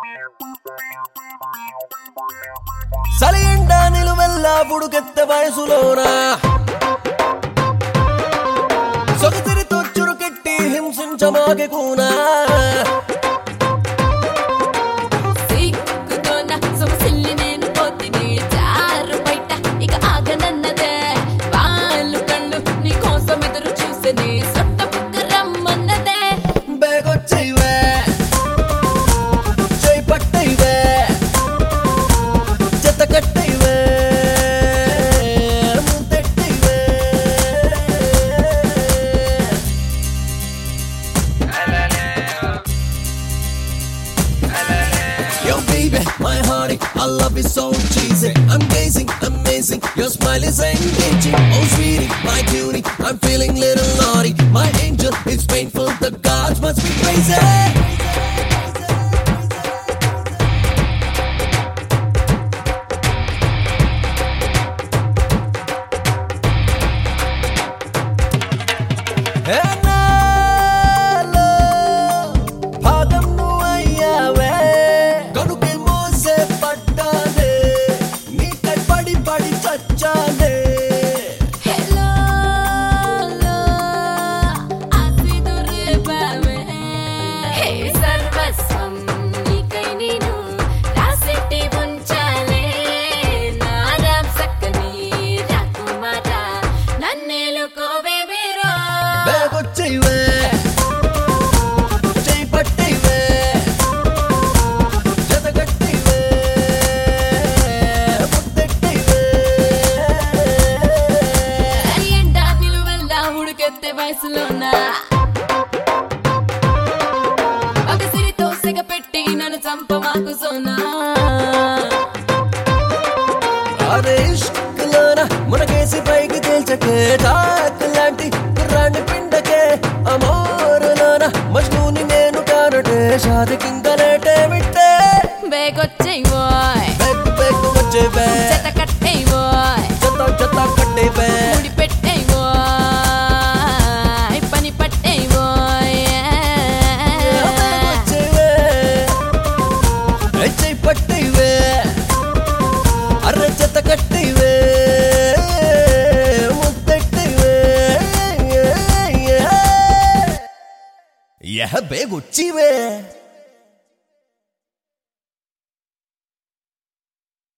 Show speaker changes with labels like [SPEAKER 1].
[SPEAKER 1] సలియండ నిలువెల్ల బుడుకెత్త వయసులోన సొగసిరితో చురుకెట్టి హింసించమాగే కూనా
[SPEAKER 2] సిగ్గుతోన సొగసిల్లి నేను పోతిని జారు బయట ఇక ఆగనన్నదే వాళ్ళు కళ్ళు నీ కోసం ఎదురు చూసేది సొట్ట పుక్క రమ్మన్నదే
[SPEAKER 1] బేగొచ్చైవే చేయి పట్టైవే జత కట్టైవే ముందెట్టైవే Yo, baby, my hearty, I love you so cheesy. I'm gazing, amazing. Your smile is engaging. Oh, sweetie, my cutie, I'm feeling little naughty. My angel, it's painful. The gods must be crazy. ఎన్నాలో భాగం నువ్వయ్యావే. కనుకే మోసే పడ్డానే. నీకై పడి పడి చచ్చానే.
[SPEAKER 2] Hello ఆసిదు రేపావే హే సర్వస్వం నీకై నేను రాసెట్టి ఉంచాలే నారాం సక్కని రాకుమారా నన్నేలుకోవే వీరో
[SPEAKER 1] బేగొచ్చైవే. చేయి పట్టైవే. జతగట్టైవే. ముద్దెట్టైవే.
[SPEAKER 2] ఎండ నిలువెల్లా ఉడుకెత్తే వయసులోన ఒక సిరితో సిగ పెట్టి నన్ను చంప మాకు సోనా
[SPEAKER 1] అరే ఇష్కులోన మునకేసి పైకి తేల్చకే టాక్ లాంటి కుర్రాన్ని పిండకే అమోరులోన మజ్నూని నేను కానటే షాదికింకలేటే విట్టే
[SPEAKER 2] బేగొచ్చే ఓయ్
[SPEAKER 1] బెక్కు బెక్కు వచ్చే బే
[SPEAKER 2] చెత్త కట్టే ఓయ్
[SPEAKER 1] జత జత కట్టే బే
[SPEAKER 2] ముడి పెట్టే ఓయ్ పని పట్టే ఓయ్
[SPEAKER 1] వచ్చేవే చెయ్యి పట్టేవే అర్ర జత కట్టేవే ముద్దెట్టేవే యహ బేగొచ్చివే